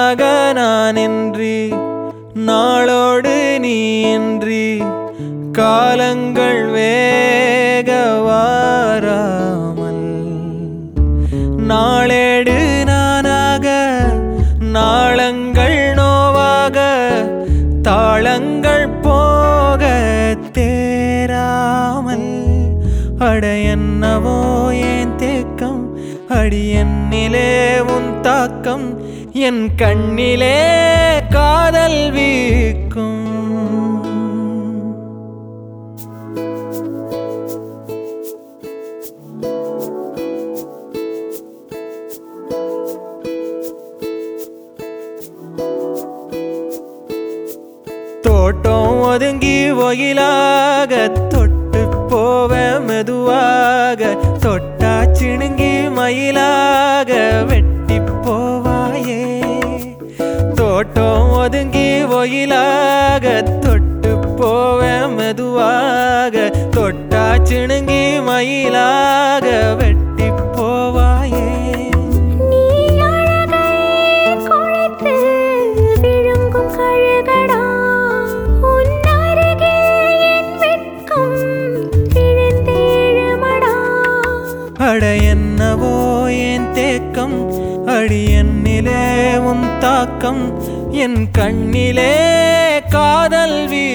நானாக நான் இன்றி நாளோடு நீ இன்றி காலங்கள் வேக வாராமல் நாளேடு நானாக நாளங்கள் நோவாக தாளங்கள் போக தேராமல் அட என்னவோ ஏன் தேக்கம் அடி என்னிலே உன் தாக்கம் என் கண்ணிலே காதல் வீக்கும் தோட்டம் ஒதுங்கி ஒயிலாக தொட்டு போவ மெதுவாக தொட்டா சிணுங்கி மயிலாக வெட்டி போவாயே தோட்டம் ஒதுங்கி ஒயிலாக தொட்டு போவ மெதுவாக தொட்டா சிணுங்கி மயிலாக வெட்டி போவாயே நீ அழகை குழைத்து விழுங்கும் கழுகடா உன் அருகே என் வெட்கம் விழுந்தேழுமடா அட என்னவோ என் தேக்கம் அடி என்னிலே உன் தாக்கம் என் கண்ணிலே காதல் வீ